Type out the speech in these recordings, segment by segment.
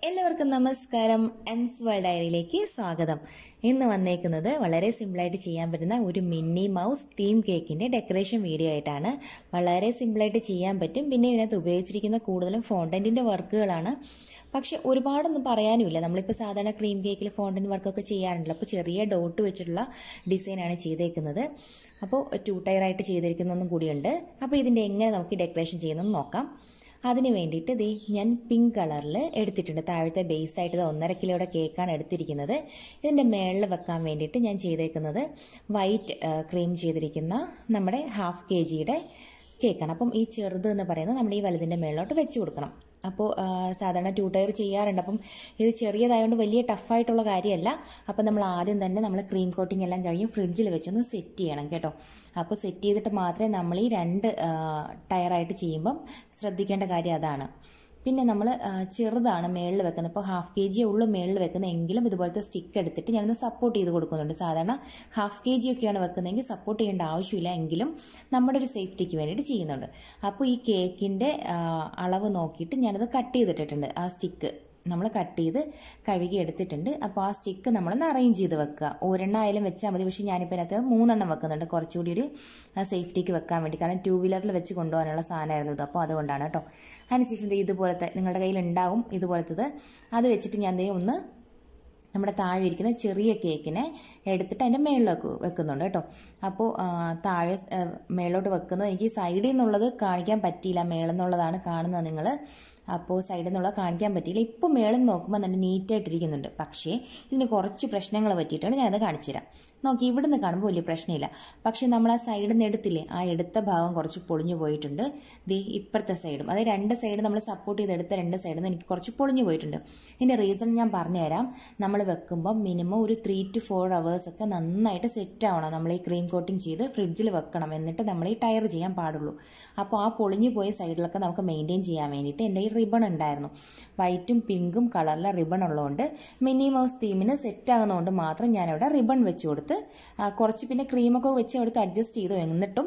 എല്ലാവർക്കും നമസ്കാരം എൻസ് വേൾഡ് ഡയറിയിലേക്ക് സ്വാഗതം ഇന്ന് വന്നേക്കുന്നത് വളരെ സിമ്പിളായിട്ട് ചെയ്യാൻ പറ്റുന്ന ഒരു മിന്നി മൗസ് തീം കേക്കിന്റെ ഡെക്കറേഷൻ വീഡിയോ ആയിട്ടാണ് വളരെ സിമ്പിളായിട്ട് ചെയ്യാൻ പറ്റും പിന്നെ ഇതിനകത്ത് ഉപയോഗിച്ചിരിക്കുന്ന കൂടുതലും ഫോണ്ടന്റിന്റെ വർക്കുകളാണ് പക്ഷെ ഒരുപാടൊന്നും പറയാനുമില്ല നമ്മളിപ്പോൾ സാധാരണ ക്രീം കേക്കിൽ ഫോണ്ടന്റ് വർക്കൊക്കെ ചെയ്യാറുണ്ടല്ലോ അപ്പോൾ ചെറിയ ഡോട്ട് വെച്ചിട്ടുള്ള ഡിസൈനാണ് ചെയ്തേക്കുന്നത് അപ്പോൾ ടു ടയറായിട്ട് ചെയ്തിരിക്കുന്നൊന്നും കൂടിയുണ്ട് അപ്പോൾ ഇതിൻ്റെ എങ്ങനെ നമുക്ക് ഡെക്കറേഷൻ ചെയ്യുന്നതെന്ന് നോക്കാം അതിന് വേണ്ടിയിട്ട് ദേ ഞാൻ പിങ്ക് കളറിൽ എടുത്തിട്ടുണ്ട് താഴത്തെ ബേസ് ആയിട്ട് ഇത് ഒന്നര കിലോയുടെ കേക്കാണ് എടുത്തിരിക്കുന്നത് ഇതിൻ്റെ മേളിൽ വെക്കാൻ വേണ്ടിയിട്ട് ഞാൻ ചെയ്തേക്കുന്നത് വൈറ്റ് ക്രീം ചെയ്തിരിക്കുന്ന നമ്മുടെ ഹാഫ് കെ ജിയുടെ കേക്കാണ് അപ്പം ഈ ചെറുത് എന്ന് പറയുന്നത് നമ്മുടെ ഈ വലുതിൻ്റെ മേളിലോട്ട് വെച്ച് കൊടുക്കണം അപ്പോൾ സാധാരണ ടു ടയർ ചെയ്യാറുണ്ട് അപ്പം ഇത് ചെറിയതായതുകൊണ്ട് വലിയ ടഫായിട്ടുള്ള കാര്യമല്ല അപ്പം നമ്മൾ ആദ്യം തന്നെ നമ്മൾ ക്രീം കോട്ടിംഗ് എല്ലാം കഴിഞ്ഞ് ഫ്രിഡ്ജിൽ വെച്ചൊന്ന് സെറ്റ് ചെയ്യണം കേട്ടോ അപ്പോൾ സെറ്റ് ചെയ്തിട്ട് മാത്രമേ നമ്മൾ ഈ രണ്ട് ടയറായിട്ട് ചെയ്യുമ്പം ശ്രദ്ധിക്കേണ്ട കാര്യം അതാണ് പിന്നെ നമ്മൾ ചെറുതാണ് മേളിൽ വെക്കുന്നത് ഇപ്പോൾ ഹാഫ് കെ ജിയേ ഉള്ളൂ മേളിൽ വെക്കുന്നത് എങ്കിലും ഇതുപോലത്തെ സ്റ്റിക്ക് എടുത്തിട്ട് ഞാനൊന്ന് സപ്പോർട്ട് ചെയ്ത് കൊടുക്കുന്നുണ്ട് സാധാരണ ഹാഫ് കെ ജി ഒക്കെയാണ് വെക്കുന്നതെങ്കിൽ സപ്പോർട്ട് ചെയ്യേണ്ട ആവശ്യമില്ല എങ്കിലും നമ്മുടെ ഒരു സേഫ്റ്റിക്ക് വേണ്ടിയിട്ട് ചെയ്യുന്നുണ്ട് അപ്പോൾ ഈ കേക്കിൻ്റെ അളവ് നോക്കിയിട്ട് ഞാനത് കട്ട് ചെയ്തിട്ടിട്ടുണ്ട് ആ സ്റ്റിക്ക് നമ്മൾ കട്ട് ചെയ്ത് കഴുകി എടുത്തിട്ടുണ്ട് അപ്പോൾ ആ സ്റ്റിക്ക് നമ്മളൊന്ന് അറേഞ്ച് ചെയ്ത് വെക്കുക ഒരെണ്ണം ആയാലും വെച്ചാൽ മതി പക്ഷേ ഞാനിപ്പോൾ ഇതിനകത്ത് മൂന്നെണ്ണം വെക്കുന്നുണ്ട് കുറച്ചുകൂടി ഒരു സേഫ്റ്റിക്ക് വെക്കാൻ വേണ്ടി കാരണം ടൂ വീലറിൽ വെച്ച് കൊണ്ടുപോകാനുള്ള സാധനമായിരുന്നു ഇത് അപ്പോൾ അതുകൊണ്ടാണ് കേട്ടോ അതിനുശേഷം ഇതുപോലത്തെ നിങ്ങളുടെ കയ്യിൽ ഉണ്ടാവും ഇതുപോലത്തത് അത് വെച്ചിട്ട് ഞാൻ ദേ ഒന്ന് നമ്മുടെ താഴെ ഇരിക്കുന്ന ചെറിയ കേക്കിനെ എടുത്തിട്ട് അതിൻ്റെ മേളിലേക്ക് വെക്കുന്നുണ്ട് കേട്ടോ അപ്പോൾ താഴെ മേളിലോട്ട് വെക്കുന്നത് എനിക്ക് സൈഡിൽ നിന്നുള്ളത് കാണിക്കാൻ പറ്റിയില്ല മേളിൽ നിന്നുള്ളതാണ് കാണുന്നത് നിങ്ങൾ അപ്പോൾ സൈഡിൽ നിന്നുള്ള കാണിക്കാൻ പറ്റിയില്ല ഇപ്പോൾ മേളിൽ നോക്കുമ്പോൾ നല്ല നീറ്റായിട്ടിരിക്കുന്നുണ്ട് പക്ഷേ ഇതിന് കുറച്ച് പ്രശ്നങ്ങൾ പറ്റിയിട്ടാണ് ഞാനത് കാണിച്ചു തരാം നോക്കി ഇവിടുന്ന് കാണുമ്പോൾ വലിയ പ്രശ്നമില്ല പക്ഷേ നമ്മൾ ആ സൈഡിൽ നിന്ന് എടുത്തില്ലേ ആ എടുത്ത ഭാഗം കുറച്ച് പൊളിഞ്ഞു പോയിട്ടുണ്ട് ദേ ഇപ്പുറത്തെ സൈഡും അതായത് രണ്ട് സൈഡ് നമ്മൾ സപ്പോർട്ട് ചെയ്ത് എടുത്ത രണ്ട് സൈഡിൽ നിന്ന് എനിക്ക് കുറച്ച് പൊളിഞ്ഞു പോയിട്ടുണ്ട് ഇതിൻ്റെ റീസൺ ഞാൻ പറഞ്ഞുതരാം നമ്മൾ വെക്കുമ്പോൾ മിനിമം ഒരു ത്രീ ടു ഫോർ അവേഴ്സ് ഒക്കെ നന്നായിട്ട് സെറ്റ് ആവണം നമ്മൾ ഈ ക്രീം കോട്ടിങ് ചെയ്ത് ഫ്രിഡ്ജിൽ വെക്കണം എന്നിട്ട് നമ്മൾ ഈ ടയർ ചെയ്യാൻ പാടുള്ളൂ അപ്പോൾ ആ പൊളിഞ്ഞു പോയ സൈഡിലൊക്കെ നമുക്ക് മെയിൻറ്റെയിൻ ചെയ്യാൻ വേണ്ടിയിട്ട് എൻ്റെ ഈ റിബൺ ഉണ്ടായിരുന്നു വൈറ്റും പിങ്കും കളറിലെ റിബൺ ഉള്ളതുകൊണ്ട് മിനി മൗസ് തീമിന് സെറ്റ് ആകുന്നതുകൊണ്ട് മാത്രം ഞാനവിടെ റിബൺ വെച്ച് കൊടുത്ത് കുറച്ച് പിന്നെ ക്രീമൊക്കെ വെച്ച് കൊടുത്ത് അഡ്ജസ്റ്റ് ചെയ്തു എന്നിട്ടും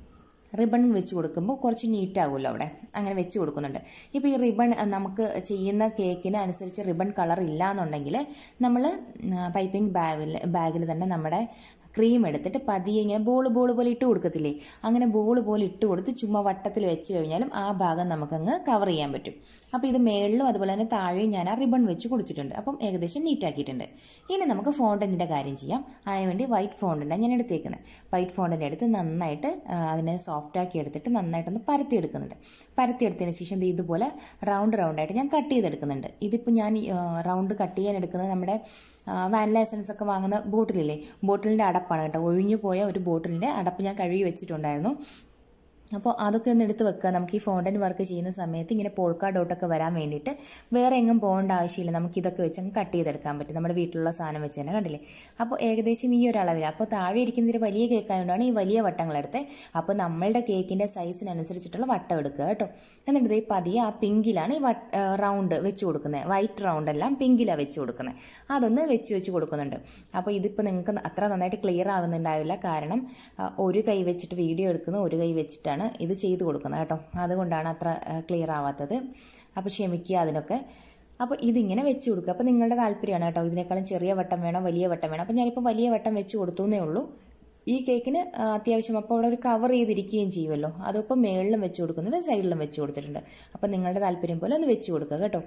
റിബൺ വെച്ച് കൊടുക്കുമ്പോൾ കുറച്ച് നീറ്റ് ആകുമല്ലോ അവിടെ അങ്ങനെ വെച്ച് കൊടുക്കുന്നുണ്ട് ഇപ്പോൾ ഈ റിബൺ നമുക്ക് ചെയ്യുന്ന കേക്കിന് അനുസരിച്ച് റിബൺ കളർ ഇല്ല എന്നുണ്ടെങ്കിൽ നമ്മൾ പൈപ്പിംഗ് ബാഗിൽ ബാഗിൽ തന്നെ നമ്മുടെ ക്രീം എടുത്തിട്ട് പതിയെ ഇങ്ങനെ ബോൾ ബോൾ പോലെ ഇട്ട് കൊടുക്കത്തില്ലേ അങ്ങനെ ബോൾ പോലെ ഇട്ട് കൊടുത്ത് ചുമ്മാ വട്ടത്തിൽ വെച്ച് കഴിഞ്ഞാലും ആ ഭാഗം നമുക്കങ്ങ് കവർ ചെയ്യാൻ പറ്റും അപ്പോൾ ഇത് മേളിലും അതുപോലെ തന്നെ താഴെയും ഞാൻ ആ റിബൺ വെച്ച് കൊടുത്തിട്ടുണ്ട് അപ്പം ഏകദേശം നീറ്റാക്കിയിട്ടുണ്ട് ഇനി നമുക്ക് ഫോണ്ടൻറ്റിൻ്റെ കാര്യം ചെയ്യാം അതിനുവേണ്ടി വൈറ്റ് ഫോണ്ടൻ്റാണ് ഞാൻ എടുത്തേക്കുന്നത് വൈറ്റ് ഫോണ്ടൻ്റ് എടുത്ത് നന്നായിട്ട് അതിനെ സോഫ്റ്റ് ആക്കി എടുത്തിട്ട് നന്നായിട്ടൊന്ന് പരത്തി എടുക്കുന്നുണ്ട് പരത്തി എടുത്തതിന് ശേഷം ഇതുപോലെ റൗണ്ട് റൗണ്ടായിട്ട് ഞാൻ കട്ട് ചെയ്തെടുക്കുന്നുണ്ട് ഇതിപ്പോൾ ഞാൻ റൗണ്ട് കട്ട് ചെയ്യാൻ എടുക്കുന്നത് നമ്മുടെ വാനില എസൻസ് ഒക്കെ വാങ്ങുന്ന ബോട്ടിലില്ലേ ബോട്ടിലിൻ്റെ അടപ്പാണ് കേട്ടോ ഒഴിഞ്ഞു പോയ ഒരു ബോട്ടിലിൻ്റെ അടപ്പ് ഞാൻ കഴുകി വെച്ചിട്ടുണ്ടായിരുന്നു അപ്പോൾ അതൊക്കെ ഒന്ന് എടുത്ത് വെക്കുക നമുക്ക് ഈ ഫോണ്ടൻറ്റ് വർക്ക് ചെയ്യുന്ന സമയത്ത് ഇങ്ങനെ പോൾക്കാ ഡോട്ടൊക്കെ വരാൻ വേണ്ടിയിട്ട് വേറെ എങ്ങും പോകേണ്ട ആവശ്യമില്ല നമുക്ക് ഇതൊക്കെ വെച്ച് അങ്ങ് കട്ട് ചെയ്തെടുക്കാൻ പറ്റും നമ്മുടെ വീട്ടിലുള്ള സാധനം വെച്ച് തന്നെ കണ്ടില്ലേ അപ്പോൾ ഏകദേശം ഈ ഒരു അളവിൽ അപ്പോൾ താഴെ ഇരിക്കുന്നൊരു വലിയ കേക്കായതുകൊണ്ടാണ് ഈ വലിയ വട്ടങ്ങളെടുത്തത് അപ്പോൾ നമ്മളുടെ കേക്കിൻ്റെ സൈസിനനുസരിച്ചിട്ടുള്ള വട്ടം എടുക്കുക കേട്ടോ എന്നിട്ട് ഈ പതിയെ ആ പിങ്കിലാണ് ഈ വട്ട് റൗണ്ട് വെച്ച് കൊടുക്കുന്നത് വൈറ്റ് റൗണ്ട് എല്ലാം പിങ്കിലാണ് വെച്ച് കൊടുക്കുന്നത് അതൊന്ന് വെച്ച് വെച്ച് കൊടുക്കുന്നുണ്ട് അപ്പോൾ ഇതിപ്പോൾ നിങ്ങൾക്ക് അത്ര നന്നായിട്ട് ക്ലിയർ ആവുന്നുണ്ടാവില്ല കാരണം ഒരു കൈ വെച്ചിട്ട് വീഡിയോ എടുക്കുന്നു ഒരു കൈ വെച്ചിട്ടാണ് ആണ് ഇത് ചെയ്തു കൊടുക്കുന്നത് കേട്ടോ അതുകൊണ്ടാണ് അത്ര ക്ലിയർ ആവാത്തത് അപ്പോൾ ക്ഷമിക്കുക അതിനൊക്കെ അപ്പോൾ ഇതിങ്ങനെ വെച്ച് കൊടുക്കുക അപ്പോൾ നിങ്ങളുടെ താല്പര്യമാണ് കേട്ടോ ഇതിനേക്കാളും ചെറിയ വട്ടം വേണം വലിയ വട്ടം വേണം അപ്പോൾ ഞാനിപ്പോൾ വലിയ വട്ടം വെച്ച് കൊടുത്തു എന്നേ ഉള്ളൂ ഈ കേക്കിന് അത്യാവശ്യം അപ്പോൾ അവിടെ ഒരു കവർ ചെയ്തിരിക്കുകയും ചെയ്യുമല്ലോ അതിപ്പോൾ മേളിലും വെച്ച് കൊടുക്കുന്നുണ്ട് സൈഡിലും വെച്ച് കൊടുത്തിട്ടുണ്ട് അപ്പോൾ നിങ്ങളുടെ താല്പര്യം പോലെ ഒന്ന് വെച്ച് കൊടുക്കുക കേട്ടോ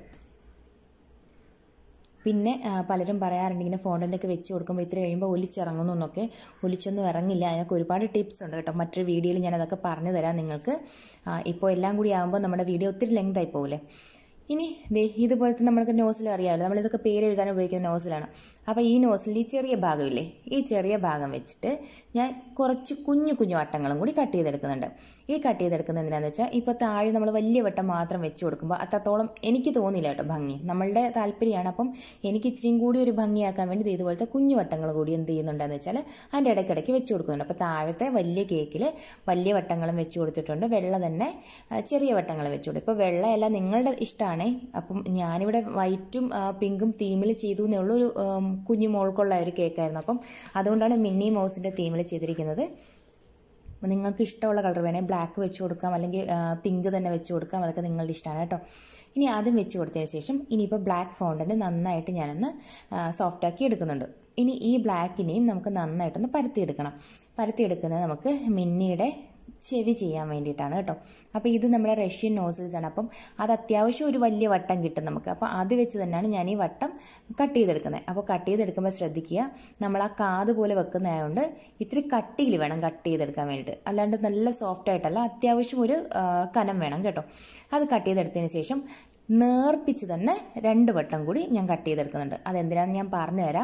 പിന്നെ പലരും പറയാറുണ്ട് ഇങ്ങനെ ഫോണ്ടൻ്റൊക്കെ വെച്ച് കൊടുക്കുമ്പോൾ ഇത്ര കഴിയുമ്പോൾ ഒലിച്ചിറങ്ങുന്നു എന്നൊക്കെ ഒലിച്ചൊന്നും ഇറങ്ങില്ല അതിനൊക്കെ ഒരുപാട് ടിപ്സ് ഉണ്ട് കേട്ടോ മറ്റൊരു വീഡിയോയിൽ ഞാൻ അതൊക്കെ പറഞ്ഞു തരാം നിങ്ങൾക്ക് ഇപ്പോൾ എല്ലാം കൂടി ആകുമ്പോൾ നമ്മുടെ വീഡിയോ ഒത്തിരി ലെങ്ത് ആയി പോകില്ലേ ഇനി ദേ ഇതുപോലത്തെ നമ്മൾക്ക് നോസിൽ അറിയാമല്ലോ നമ്മളിതൊക്കെ പേര് എഴുതാൻ ഉപയോഗിക്കുന്ന നോസിലാണ് അപ്പോൾ ഈ നോസിൽ ഈ ചെറിയ ഭാഗമില്ലേ ഈ ചെറിയ ഭാഗം വെച്ചിട്ട് ഞാൻ കുറച്ച് കുഞ്ഞു കുഞ്ഞു വട്ടങ്ങളും കൂടി കട്ട് ചെയ്തെടുക്കുന്നുണ്ട് ഈ കട്ട് ചെയ്തെടുക്കുന്നത് എന്തിനാന്ന് വെച്ചാൽ ഇപ്പോൾ താഴെ നമ്മൾ വലിയ വട്ടം മാത്രം വെച്ച് കൊടുക്കുമ്പോൾ അത്രത്തോളം എനിക്ക് തോന്നില്ല കേട്ടോ ഭംഗി നമ്മളുടെ താല്പര്യമാണ് അപ്പം എനിക്ക് ഇച്ചിരിയും കൂടി ഒരു ഭംഗിയാക്കാൻ വേണ്ടി ഇതുപോലത്തെ കുഞ്ഞു വട്ടങ്ങൾ കൂടി എന്ത് ചെയ്യുന്നുണ്ടെന്ന് വെച്ചാൽ അതിൻ്റെ ഇടയ്ക്കിടയ്ക്ക് വെച്ച് കൊടുക്കുന്നുണ്ട് അപ്പോൾ താഴത്തെ വലിയ കേക്കിൽ വലിയ വട്ടങ്ങളും വെച്ച് കൊടുത്തിട്ടുണ്ട് വെള്ള തന്നെ ചെറിയ വട്ടങ്ങൾ വെച്ച് കൊടുക്കും ഇപ്പോൾ വെള്ളയല്ല നിങ്ങളുടെ ഇഷ്ടമാണ് അപ്പം ഞാനിവിടെ വൈറ്റും പിങ്കും തീമിൽ ചെയ്തു എന്നുള്ള ഒരു കുഞ്ഞു മോൾക്കുള്ള ഒരു കേക്കായിരുന്നു അപ്പം അതുകൊണ്ടാണ് മിന്നി മൗസിൻ്റെ തീമിൽ ചെയ്തിരിക്കുന്നത് നിങ്ങൾക്ക് ഇഷ്ടമുള്ള കളർ വേണേൽ ബ്ലാക്ക് വെച്ച് കൊടുക്കാം അല്ലെങ്കിൽ പിങ്ക് തന്നെ വെച്ച് കൊടുക്കാം അതൊക്കെ നിങ്ങളുടെ ഇഷ്ടമാണ് കേട്ടോ ഇനി ആദ്യം വെച്ച് കൊടുത്തതിന് ശേഷം ഇനിയിപ്പോൾ ബ്ലാക്ക് ഫോണ്ടൻറ്റ് നന്നായിട്ട് ഞാനൊന്ന് സോഫ്റ്റാക്കി എടുക്കുന്നുണ്ട് ഇനി ഈ ബ്ലാക്കിനെയും നമുക്ക് നന്നായിട്ടൊന്ന് പരത്തിയെടുക്കണം പരത്തിയെടുക്കുന്നത് നമുക്ക് മിന്നിയുടെ ചെവി ചെയ്യാൻ വേണ്ടിയിട്ടാണ് കേട്ടോ അപ്പോൾ ഇത് നമ്മുടെ റഷ്യൻ നോസിൽസ് ആണ് അപ്പം അത് അത്യാവശ്യം ഒരു വലിയ വട്ടം കിട്ടും നമുക്ക് അപ്പോൾ അത് വെച്ച് തന്നെയാണ് ഞാൻ ഈ വട്ടം കട്ട് ചെയ്തെടുക്കുന്നത് അപ്പോൾ കട്ട് ചെയ്തെടുക്കുമ്പോൾ ശ്രദ്ധിക്കുക നമ്മൾ ആ കാത് പോലെ വെക്കുന്നതായതുകൊണ്ട് ഇത്തിരി കട്ടിയിൽ വേണം കട്ട് ചെയ്തെടുക്കാൻ വേണ്ടിയിട്ട് അല്ലാണ്ട് നല്ല സോഫ്റ്റ് ആയിട്ടല്ല അത്യാവശ്യം ഒരു ആ, കനം വേണം കേട്ടോ അത് കട്ട് ചെയ്തെടുത്തതിന് ശേഷം നേർപ്പിച്ച് തന്നെ രണ്ട് വട്ടം കൂടി ഞാൻ കട്ട് ചെയ്തെടുക്കുന്നുണ്ട് അതെന്തിനാണെന്ന് ഞാൻ പറഞ്ഞു തരാം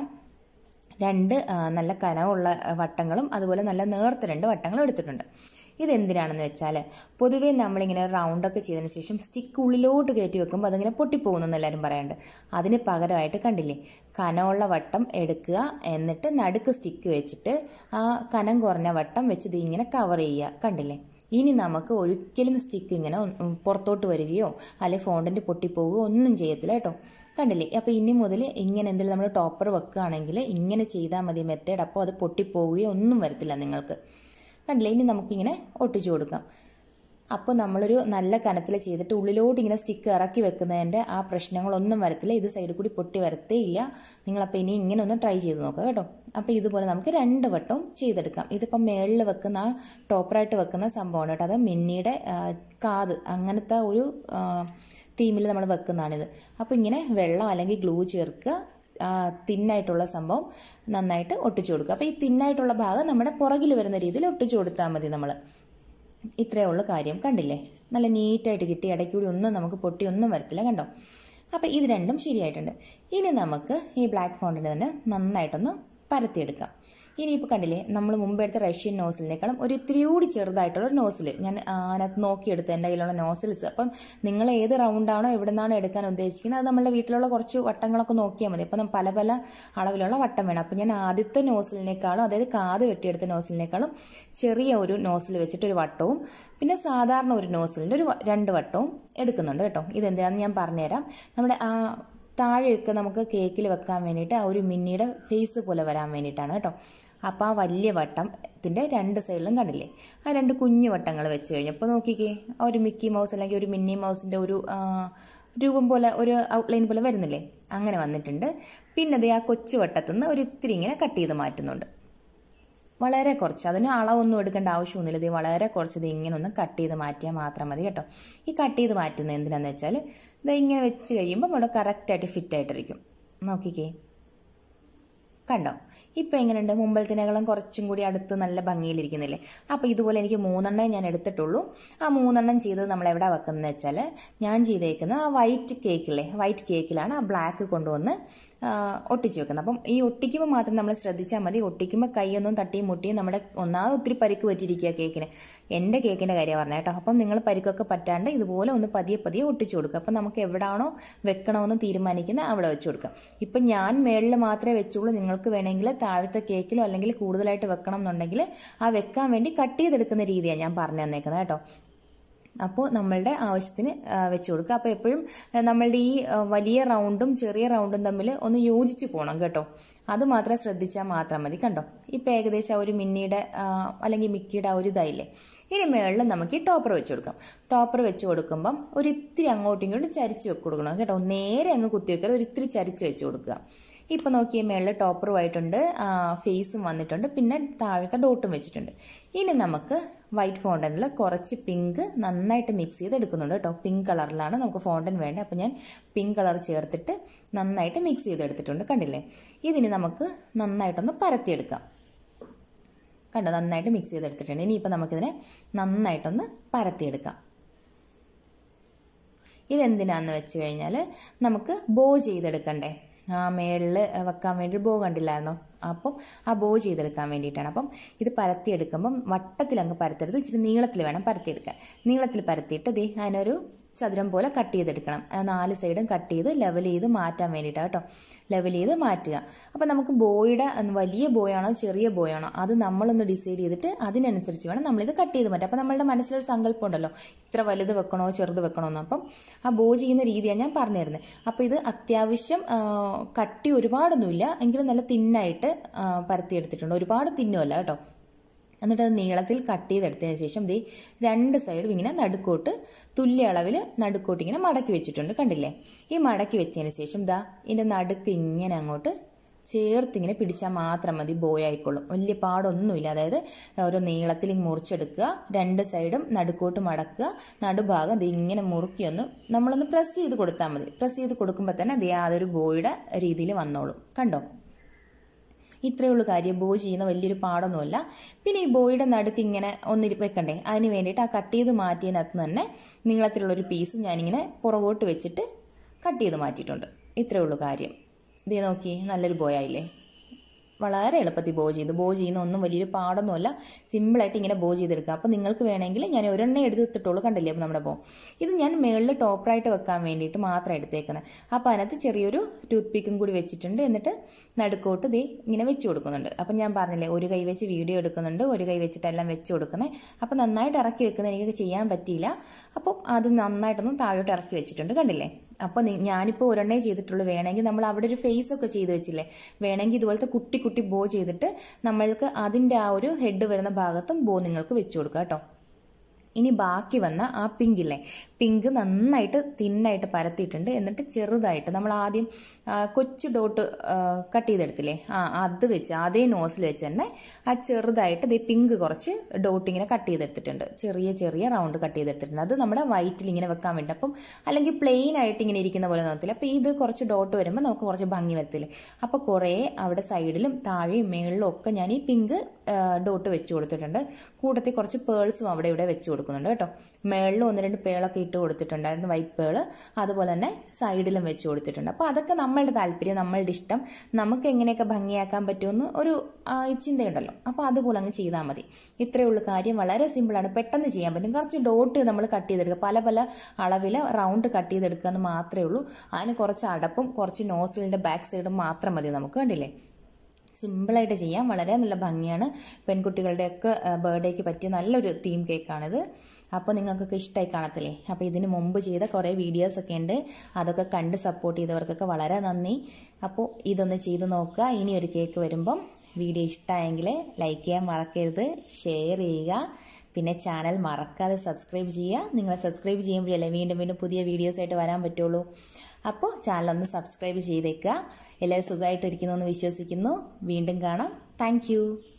രണ്ട് ആ, നല്ല കനമുള്ള വട്ടങ്ങളും അതുപോലെ നല്ല നേർത്ത രണ്ട് വട്ടങ്ങളും എടുത്തിട്ടുണ്ട് ഇതെന്തിനാണെന്ന് വെച്ചാൽ പൊതുവേ നമ്മളിങ്ങനെ റൗണ്ടൊക്കെ ചെയ്തതിന് ശേഷം സ്റ്റിക്ക് ഉള്ളിലോട്ട് കയറ്റി വെക്കുമ്പോൾ അതിങ്ങനെ പൊട്ടിപ്പോകുന്നു എല്ലാവരും പറയാറുണ്ട് അതിന് പകരമായിട്ട് കണ്ടില്ലേ കനമുള്ള വട്ടം എടുക്കുക എന്നിട്ട് നടുക്ക് സ്റ്റിക്ക് വെച്ചിട്ട് ആ കനം കുറഞ്ഞ വട്ടം വെച്ച് ഇത് ഇങ്ങനെ കവർ ചെയ്യുക കണ്ടില്ലേ ഇനി നമുക്ക് ഒരിക്കലും സ്റ്റിക്ക് ഇങ്ങനെ ഉം പുറത്തോട്ട് വരികയോ അല്ലെങ്കിൽ ഫോണ്ടൻറ്റ് പൊട്ടിപ്പോവുകയോ ഒന്നും ചെയ്യത്തില്ല കേട്ടോ കണ്ടില്ലേ അപ്പോൾ ഇനി മുതൽ ഇങ്ങനെ എന്തെങ്കിലും നമ്മൾ ടോപ്പർ വെക്കുകയാണെങ്കിൽ ഇങ്ങനെ ചെയ്താൽ മതി മെത്തേഡ് അപ്പോൾ അത് പൊട്ടിപ്പോവുകയോ ഒന്നും വരത്തില്ല നിങ്ങൾക്ക് കണ്ടില്ലേ ഇനി നമുക്കിങ്ങനെ ഒട്ടിച്ചു കൊടുക്കാം അപ്പോൾ നമ്മളൊരു നല്ല കനത്തിൽ ചെയ്തിട്ട് ഉള്ളിലോട്ട് ഇങ്ങനെ സ്റ്റിക്ക് ഇറക്കി വെക്കുന്നതിൻ്റെ ആ പ്രശ്നങ്ങളൊന്നും വരത്തില്ല ഇത് സൈഡിൽ കൂടി പൊട്ടി വരത്തേ ഇല്ല നിങ്ങളപ്പോൾ ഇനി ഇങ്ങനെ ഒന്ന് ട്രൈ ചെയ്ത് നോക്കുക കേട്ടോ അപ്പോൾ ഇതുപോലെ നമുക്ക് രണ്ട് വട്ടവും ചെയ്തെടുക്കാം ഇതിപ്പം മേളിൽ വെക്കുന്ന ആ ടോപ്പറായിട്ട് വെക്കുന്ന സംഭവമാണ് കേട്ടോ അത് മിന്നിയുടെ ആ, കാത് അങ്ങനത്തെ ഒരു തീമിൽ നമ്മൾ വെക്കുന്നതാണിത് അപ്പോൾ ഇങ്ങനെ വെള്ളം അല്ലെങ്കിൽ ഗ്ലൂ ചേർക്കുക ആ, തിന്നായിട്ടുള്ള സംഭവം നന്നായിട്ട് ഒട്ടിച്ചു കൊടുക്കുക അപ്പോൾ ഈ തിന്നായിട്ടുള്ള ഭാഗം നമ്മുടെ പുറകിൽ വരുന്ന രീതിയിൽ ഒട്ടിച്ചു കൊടുത്താൽ മതി നമ്മൾ ഇത്രയേ ഉള്ളൂ കാര്യം കണ്ടില്ലേ നല്ല നീറ്റായിട്ട് കിട്ടി ഇടയ്ക്കൂടി ഒന്നും നമുക്ക് പൊട്ടി ഒന്നും വരത്തില്ല കണ്ടോ അപ്പോൾ ഇത് രണ്ടും ശരിയായിട്ടുണ്ട് ഇനി നമുക്ക് ഈ ബ്ലാക്ക് ഫോണ്ടിന് തന്നെ നന്നായിട്ടൊന്ന് പരത്തിയെടുക്കാം ഇനിയിപ്പോൾ കണ്ടില്ലേ നമ്മൾ മുമ്പ് എടുത്ത റഷ്യൻ നോസിലിനേക്കാളും ഒരു ഇത്തിരി കൂടി ചെറുതായിട്ടുള്ള ഒരു നോസിൽ ഞാൻ ആ, അതിനകത്ത് നോക്കിയെടുത്ത് എൻ്റെ കയ്യിലുള്ള നോസിൽസ് അപ്പം നിങ്ങൾ ഏത് റൗണ്ടാണോ എവിടെ നിന്നാണോ എടുക്കാൻ ഉദ്ദേശിക്കുന്നത് അത് നമ്മുടെ വീട്ടിലുള്ള കുറച്ച് വട്ടങ്ങളൊക്കെ നോക്കിയാൽ മതി അപ്പം പല പല അളവിലുള്ള വട്ടം വേണം അപ്പം ഞാൻ ആദ്യത്തെ നോസിലിനേക്കാളും അതായത് കാത് വെട്ടിയെടുത്ത നോസിലിനേക്കാളും ചെറിയ ഒരു നോസിൽ വെച്ചിട്ട് ഒരു വട്ടവും പിന്നെ സാധാരണ ഒരു നോസിലിൻ്റെ ഒരു വ- രണ്ട് വട്ടവും എടുക്കുന്നുണ്ട് കേട്ടോ ഇതെന്തിനാണെന്ന് ഞാൻ പറഞ്ഞുതരാം നമ്മുടെ ആ താഴെയൊക്കെ നമുക്ക് കേക്കിൽ വെക്കാൻ വേണ്ടിയിട്ട് ആ ഒരു മിന്നിയുടെ ഫേസ് പോലെ വരാൻ വേണ്ടിയിട്ടാണ് കേട്ടോ അപ്പോൾ ആ വലിയ വട്ടത്തിൻ്റെ രണ്ട് സൈഡിലും കണ്ടില്ലേ ആ രണ്ട് കുഞ്ഞു വട്ടങ്ങൾ വെച്ച് കഴിഞ്ഞപ്പോൾ നോക്കിക്കേ ആ ഒരു മിക്കി മൗസ് അല്ലെങ്കിൽ ഒരു മിന്നി മൗസിൻ്റെ ഒരു ആ, രൂപം പോലെ ഒരു ഔട്ട്ലൈൻ പോലെ വരുന്നില്ലേ അങ്ങനെ വന്നിട്ടുണ്ട് പിന്നെ ദേ ആ കൊച്ചു വട്ടത്തിൽ നിന്ന് ഒരു ഇത്തിരി ഇങ്ങനെ കട്ട് ചെയ്ത് മാറ്റുന്നുണ്ട് വളരെ കുറച്ച് അതിന് അളവൊന്നും എടുക്കേണ്ട ആവശ്യമൊന്നുമില്ല ഇത് വളരെ കുറച്ച് ഇത് ഇങ്ങനെ ഒന്ന് കട്ട് ചെയ്ത് മാറ്റിയാൽ മാത്രം മതി കേട്ടോ ഈ കട്ട് ചെയ്ത് മാറ്റുന്നത് എന്തിനാന്ന് വെച്ചാൽ ഇത് ഇങ്ങനെ വെച്ച് കഴിയുമ്പോൾ അവിടെ കറക്റ്റായിട്ട് ഫിറ്റ് ആയിട്ടിരിക്കും നോക്കിക്കേ കണ്ടോ ഇപ്പം എങ്ങനെയുണ്ട് മുമ്പലത്തിനേക്കാളും കുറച്ചും കൂടി അടുത്ത് നല്ല ഭംഗിയിലിരിക്കുന്നില്ലേ അപ്പോൾ ഇതുപോലെ എനിക്ക് മൂന്നെണ്ണേ ഞാൻ എടുത്തിട്ടുള്ളൂ ആ മൂന്നെണ്ണം ചെയ്തത് നമ്മൾ എവിടെ വെക്കുന്നത് വെച്ചാൽ ഞാൻ ചെയ്തേക്കുന്ന ആ വൈറ്റ് കേക്കില്ലേ വൈറ്റ് കേക്കിലാണ് ആ ബ്ലാക്ക് കൊണ്ടുവന്ന് ആ, ഒട്ടിച്ച് വെക്കുന്നത് അപ്പം ഈ ഒട്ടിക്കുമ്പോൾ മാത്രം നമ്മൾ ശ്രദ്ധിച്ചാൽ മതി ഒട്ടിക്കുമ്പോൾ കൈയൊന്നും തട്ടിയും മുട്ടിയും നമ്മുടെ ഒന്നാമത് ഒത്തിരി പരിക്ക് പറ്റിയിരിക്കുക കേക്കിന് എൻ്റെ കേക്കിൻ്റെ കാര്യമാണ് പറഞ്ഞത് കേട്ടോ അപ്പം നിങ്ങൾ പരിക്കൊക്കെ പറ്റാണ്ട് ഇതുപോലെ ഒന്ന് പതിയെ പതിയെ ഒട്ടിച്ചു കൊടുക്കുക അപ്പം നമുക്ക് എവിടാണോ വെക്കണമെന്ന് തീരുമാനിക്കുന്നത് അവിടെ വെച്ച് കൊടുക്കുക ഇപ്പം ഞാൻ മേളിൽ മാത്രമേ വെച്ചുള്ളൂ നിങ്ങൾക്ക് വേണമെങ്കിൽ താഴത്തെ കേക്കിലോ അല്ലെങ്കിൽ കൂടുതലായിട്ട് വെക്കണം എന്നുണ്ടെങ്കിൽ ആ വെക്കാൻ വേണ്ടി കട്ട് ചെയ്തെടുക്കുന്ന രീതിയാണ് ഞാൻ പറഞ്ഞു തന്നേക്കുന്നത് കേട്ടോ അപ്പോൾ നമ്മളുടെ ആവശ്യത്തിന് ആ, വെച്ച് കൊടുക്കുക അപ്പോൾ എപ്പോഴും ആ, നമ്മളുടെ ഈ ആ, വലിയ റൗണ്ടും ചെറിയ റൗണ്ടും തമ്മിൽ ഒന്ന് യോജിച്ച് പോകണം കേട്ടോ അത് മാത്രം ശ്രദ്ധിച്ചാൽ മാത്രം മതി കണ്ടോ ഇപ്പം ഏകദേശം ആ ഒരു മിന്നിയുടെ ആ, അല്ലെങ്കിൽ മിക്കിയുടെ ആ ഒരു ഇതായില്ലേ ഇനി മുകളിൽ നമുക്ക് ഈ ടോപ്പർ വെച്ച് കൊടുക്കാം ടോപ്പർ വെച്ച് കൊടുക്കുമ്പം ഒരു ഇത്തിരി അങ്ങോട്ടും ഇങ്ങോട്ടും ചരിച്ച് വെച്ച് കൊടുക്കണം കേട്ടോ നേരെ അങ്ങ് കുത്തി വെക്കാതെ ഒരു ഇത്തിരി ചരിച്ച് വെച്ച് കൊടുക്കുക ഇപ്പം നോക്കിയ മേളിൽ ടോപ്പറുമായിട്ടുണ്ട് ഫേസും വന്നിട്ടുണ്ട് പിന്നെ താഴത്തെ ഡോട്ടും വെച്ചിട്ടുണ്ട് ഇനി നമുക്ക് വൈറ്റ് ഫോണ്ടനിൽ കുറച്ച് പിങ്ക് നന്നായിട്ട് മിക്സ് ചെയ്ത് എടുക്കുന്നുണ്ട് കേട്ടോ പിങ്ക് കളറിലാണ് നമുക്ക് ഫോണ്ടൻ വേണ്ടത് അപ്പോൾ ഞാൻ പിങ്ക് കളർ ചേർത്തിട്ട് നന്നായിട്ട് മിക്സ് ചെയ്തെടുത്തിട്ടുണ്ട് കണ്ടില്ലേ ഇതിന് നമുക്ക് നന്നായിട്ടൊന്ന് പരത്തിയെടുക്കാം കണ്ടോ നന്നായിട്ട് മിക്സ് ചെയ്തെടുത്തിട്ടുണ്ട് ഇനിയിപ്പോൾ നമുക്കിതിനെ നന്നായിട്ടൊന്ന് പരത്തിയെടുക്കാം ഇതെന്തിനാന്ന് വെച്ച് കഴിഞ്ഞാൽ നമുക്ക് ബോ ചെയ്തെടുക്കണ്ടേ ആ മേളിൽ വെക്കാൻ വേണ്ടി ബോ കണ്ടില്ലായിരുന്നോ അപ്പം ആ ബോ ചെയ്തെടുക്കാൻ വേണ്ടിയിട്ടാണ് അപ്പം ഇത് പരത്തിയെടുക്കുമ്പം വട്ടത്തിൽ അങ്ങ് പരത്തരുത് ഇച്ചിരി നീളത്തിൽ വേണം പരത്തിയെടുക്കാൻ നീളത്തിൽ പരത്തിയിട്ട് ദേ അതിനൊരു ചതുരം പോലെ കട്ട് ചെയ്തെടുക്കണം ആ നാല് സൈഡും കട്ട് ചെയ്ത് ലെവൽ ചെയ്ത് മാറ്റാൻ വേണ്ടിയിട്ടാണ് കേട്ടോ ലെവൽ ചെയ്ത് മാറ്റുക അപ്പം നമുക്ക് ബോയുടെ വലിയ ബോയാണോ ചെറിയ ബോയാണോ അത് നമ്മളൊന്ന് ഡിസൈഡ് ചെയ്തിട്ട് അതിനനുസരിച്ച് വേണം നമ്മളിത് കട്ട് ചെയ്ത് മാറ്റാം അപ്പം നമ്മളുടെ മനസ്സിലൊരു സങ്കല്പം ഉണ്ടല്ലോ ഇത്ര വലുത് വെക്കണോ ചെറുത് വെക്കണോ എന്ന് അപ്പം ആ ബോ ചെയ്യുന്ന രീതിയാണ് ഞാൻ പറഞ്ഞു തരുന്നത് അപ്പോൾ ഇത് അത്യാവശ്യം ആ, കട്ടി ഒരുപാടൊന്നുമില്ല എങ്കിലും നല്ല തിന്നായിട്ട് പരത്തിയെടുത്തിട്ടുണ്ട് ഒരുപാട് തിന്നുമല്ല കേട്ടോ എന്നിട്ട് അത് നീളത്തിൽ കട്ട് ചെയ്തെടുത്തതിന് ശേഷം ദേ രണ്ട് സൈഡും ഇങ്ങനെ നടുക്കോട്ട് തുല്യ അളവിൽ നടുക്കോട്ട് ഇങ്ങനെ മടക്കി വെച്ചിട്ടുണ്ട് കണ്ടില്ലേ ഈ മടക്കി വെച്ചതിന് ശേഷം ദാ ഇതിൻ്റെ നടുക്ക് ഇങ്ങനെ അങ്ങോട്ട് ചേർത്തിങ്ങനെ പിടിച്ചാൽ മാത്രം മതി ബോയ് ആയിക്കോളും വലിയ പാടൊന്നുമില്ല അതായത് ഒരു നീളത്തിൽ ഇങ്ങ് മുറിച്ചെടുക്കുക രണ്ട് സൈഡും നടുക്കോട്ട് മടക്കുക നടുഭാഗം ഇത് ഇങ്ങനെ മുറുക്കി ഒന്ന് നമ്മളൊന്ന് പ്രസ് ചെയ്ത് കൊടുത്താൽ മതി പ്രസ് ചെയ്ത് കൊടുക്കുമ്പോൾ തന്നെ അത് യാതൊരു ബോയുടെ രീതിയിൽ വന്നോളും കണ്ടോ ഇത്രയേ ഉള്ളൂ കാര്യം ബോ ചെയ്യുന്ന വലിയൊരു പാടൊന്നുമല്ല പിന്നെ ഈ ബോയുടെ നടുക്ക് ഇങ്ങനെ ഒന്ന് വെക്കണ്ടേ അതിന് വേണ്ടിയിട്ട് ആ കട്ട് ചെയ്ത് മാറ്റിയതിനകത്ത് തന്നെ നീളത്തിലുള്ളൊരു പീസ് ഞാനിങ്ങനെ പുറകോട്ട് വെച്ചിട്ട് കട്ട് ചെയ്ത് മാറ്റിയിട്ടുണ്ട് ഇത്രയേ ഉള്ളൂ കാര്യം ഇതേ നോക്കി നല്ലൊരു ബോയായില്ലേ വളരെ എളുപ്പത്തിൽ ബോ ചെയ്തു ബോ ചെയ്യുന്ന ഒന്നും വലിയൊരു പാടൊന്നുമല്ല സിമ്പിളായിട്ട് ഇങ്ങനെ ബോ ചെയ്തെടുക്കുക അപ്പോൾ നിങ്ങൾക്ക് വേണമെങ്കിൽ ഞാൻ ഒരെണ്ണേ എടുത്തിട്ടുള്ളൂ കണ്ടില്ലേ അപ്പോൾ നമ്മുടെ ബോ ഇത് ഞാൻ മുകളിൽ ടോപ്പറായിട്ട് വെക്കാൻ വേണ്ടിയിട്ട് മാത്രം എടുത്തേക്കുന്നത് അപ്പോൾ അതിനകത്ത് ചെറിയൊരു ടൂത്ത് പിക്കും കൂടി വെച്ചിട്ടുണ്ട് എന്നിട്ട് നടുക്കോട്ട് ദേ ഇങ്ങനെ വെച്ച് കൊടുക്കുന്നുണ്ട് അപ്പം ഞാൻ പറഞ്ഞില്ലേ ഒരു കൈ വെച്ച് വീഡിയോ എടുക്കുന്നുണ്ട് ഒരു കൈ വെച്ചിട്ടെല്ലാം വെച്ച് കൊടുക്കുന്നത് അപ്പോൾ നന്നായിട്ട് ഇറക്കി വെക്കുന്നത് എനിക്ക് ചെയ്യാൻ പറ്റിയില്ല അപ്പോൾ അത് നന്നായിട്ടൊന്ന് താഴോട്ട് ഇറക്കി വെച്ചിട്ടുണ്ട് കണ്ടില്ലേ അപ്പോൾ ഞാനിപ്പോൾ ഒരെണ്ണേ ചെയ്തിട്ടുള്ളൂ വേണമെങ്കിൽ നമ്മൾ അവിടെ ഒരു ഫേസ് ഒക്കെ ചെയ്ത് വെച്ചില്ലേ വേണമെങ്കിൽ ഇതുപോലത്തെ കുട്ടി കുട്ടി ബോ ചെയ്തിട്ട് നമ്മൾക്ക് അതിൻ്റെ ആ ഒരു ഹെഡ് വരുന്ന ഭാഗത്തും ബോ നിങ്ങൾക്ക് വെച്ച് കൊടുക്കുക കേട്ടോ ഇനി ബാക്കി വന്ന ആ പിങ്കില്ലേ പിങ്ക് നന്നായിട്ട് തിന്നായിട്ട് പരത്തിയിട്ടുണ്ട് എന്നിട്ട് ചെറുതായിട്ട് നമ്മൾ ആദ്യം കൊച്ചു ഡോട്ട് കട്ട് ചെയ്തെടുത്തില്ലേ ആ അത് വെച്ച് അതേ നോസിൽ വെച്ച് തന്നെ ആ ചെറുതായിട്ട് ഇത് പിങ്ക് കുറച്ച് ഡോട്ട് ഇങ്ങനെ കട്ട് ചെയ്തെടുത്തിട്ടുണ്ട് ചെറിയ ചെറിയ റൗണ്ട് കട്ട് ചെയ്തെടുത്തിട്ടുണ്ട് അത് നമ്മുടെ വൈറ്റിൽ ഇങ്ങനെ വെക്കാൻ വേണ്ടി അപ്പം അല്ലെങ്കിൽ പ്ലെയിൻ ആയിട്ട് ഇങ്ങനെ ഇരിക്കുന്ന പോലെ നോക്കത്തില്ല അപ്പോൾ ഇത് കുറച്ച് ഡോട്ട് വരുമ്പോൾ നമുക്ക് കുറച്ച് ഭംഗി വരത്തില്ലേ അപ്പോൾ കുറേ അവിടെ സൈഡിലും താഴെയും മേളിലും ഒക്കെ ഞാൻ ഈ പിങ്ക് ഡോട്ട് വെച്ച് കൊടുത്തിട്ടുണ്ട് കൂട്ടത്തിൽ കുറച്ച് പേൾസും അവിടെ ഇവിടെ വെച്ച് കൊടുക്കുന്നുണ്ട് കേട്ടോ മേളിൽ ഒന്ന് രണ്ട് പേളൊക്കെ ഇട്ട് കൊടുത്തിട്ടുണ്ടായിരുന്നു വൈറ്റ് പേള് അതുപോലെ തന്നെ സൈഡിലും വെച്ച് കൊടുത്തിട്ടുണ്ട് അപ്പോൾ അതൊക്കെ നമ്മളുടെ താല്പര്യം നമ്മളുടെ ഇഷ്ടം നമുക്ക് എങ്ങനെയൊക്കെ ഭംഗിയാക്കാൻ പറ്റുമെന്ന് ഒരു ചിന്തയുണ്ടല്ലോ അപ്പോൾ അതുപോലെ അങ്ങ് ചെയ്താൽ മതി ഇത്രയേ ഉള്ളൂ കാര്യം വളരെ സിമ്പിളാണ് പെട്ടെന്ന് ചെയ്യാൻ പറ്റും കുറച്ച് ഡോട്ട് നമ്മൾ കട്ട് ചെയ്തെടുക്കുക പല പല അളവിൽ റൗണ്ട് കട്ട് ചെയ്തെടുക്കുക എന്ന് മാത്രമേ ഉള്ളൂ അതിന് കുറച്ച് അടപ്പും കുറച്ച് നോസിലിൻ്റെ ബാക്ക് സൈഡും മാത്രം മതി നമുക്ക് കണ്ടില്ലേ സിമ്പിളായിട്ട് ചെയ്യാം വളരെ നല്ല ഭംഗിയാണ് പെൺകുട്ടികളുടെയൊക്കെ ബർത്ത്ഡേക്ക് പറ്റിയ നല്ലൊരു തീം കേക്കാണിത് അപ്പോൾ നിങ്ങൾക്കൊക്കെ ഇഷ്ടമായി കാണത്തില്ലേ അപ്പോൾ ഇതിന് മുമ്പ് ചെയ്ത കുറേ വീഡിയോസൊക്കെ ഉണ്ട് അതൊക്കെ കണ്ട് സപ്പോർട്ട് ചെയ്തവർക്കൊക്കെ വളരെ നന്ദി അപ്പോൾ ഇതൊന്ന് ചെയ്ത് നോക്കുക ഇനി ഒരു കേക്ക് വരുമ്പം വീഡിയോ ഇഷ്ടമായെങ്കിൽ ലൈക്ക് ചെയ്യാൻ മറക്കരുത് ഷെയർ ചെയ്യുക പിന്നെ ചാനൽ മറക്കാതെ സബ്സ്ക്രൈബ് ചെയ്യുക നിങ്ങൾ സബ്സ്ക്രൈബ് ചെയ്യുമ്പോഴല്ലേ വീണ്ടും വീണ്ടും പുതിയ വീഡിയോസായിട്ട് വരാൻ പറ്റുള്ളൂ അപ്പോൾ ചാനൽ ഒന്ന് സബ്സ്ക്രൈബ് ചെയ്തേക്കുക എല്ലാവരും സുഖമായിട്ടിരിക്കുന്നു എന്ന് വിശ്വസിക്കുന്നു വീണ്ടും കാണാം താങ്ക്